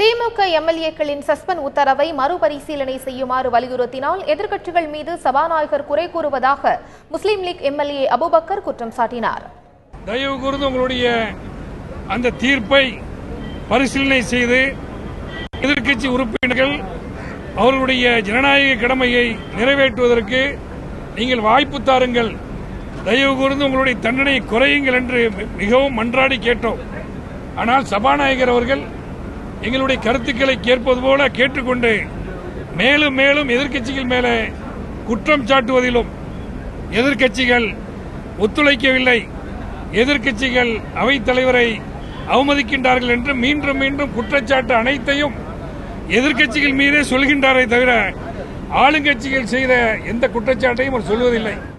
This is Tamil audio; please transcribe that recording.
திமுக எம்எல்ஏக்களின் சஸ்பெண்ட் உத்தரவை மறுபரிசீலனை செய்யுமாறு வலியுறுத்தினால் எதிர்க்கட்சிகள் மீது சபாநாயகர் குறை கூறுவதாக முஸ்லீம் லீக் எம்எல்ஏ அபுபக்கர் குற்றம் சாட்டினார் தயவு கூர்ந்து உங்களுடைய அந்த தீர்ப்பை பரிசீலனை செய்து எதிர்க்கட்சி உறுப்பினர்கள் அவர்களுடைய ஜனநாயக கடமையை நிறைவேற்றுவதற்கு நீங்கள் வாய்ப்பு தாருங்கள் தயவு கூர்ந்து உங்களுடைய தண்டனை குறையுங்கள் என்று மிகவும் மன்றாடி கேட்டோம் ஆனால் சபாநாயகர் அவர்கள் எங்களுடைய கருத்துக்களை கேட்பது போல கேட்டுக்கொண்டு மேலும் மேலும் எதிர்க்கட்சிகள் மேலே குற்றம் சாட்டுவதிலும் எதிர்க்கட்சிகள் ஒத்துழைக்கவில்லை எதிர்க்கட்சிகள் அவைத் தலைவரை அவமதிக்கின்றார்கள் என்று மீண்டும் மீண்டும் குற்றச்சாட்டு அனைத்தையும் எதிர்க்கட்சிகள் மீதே சொல்கின்றாரே தவிர ஆளுங்கட்சிகள் செய்த எந்த குற்றச்சாட்டையும் அவர் சொல்வதில்லை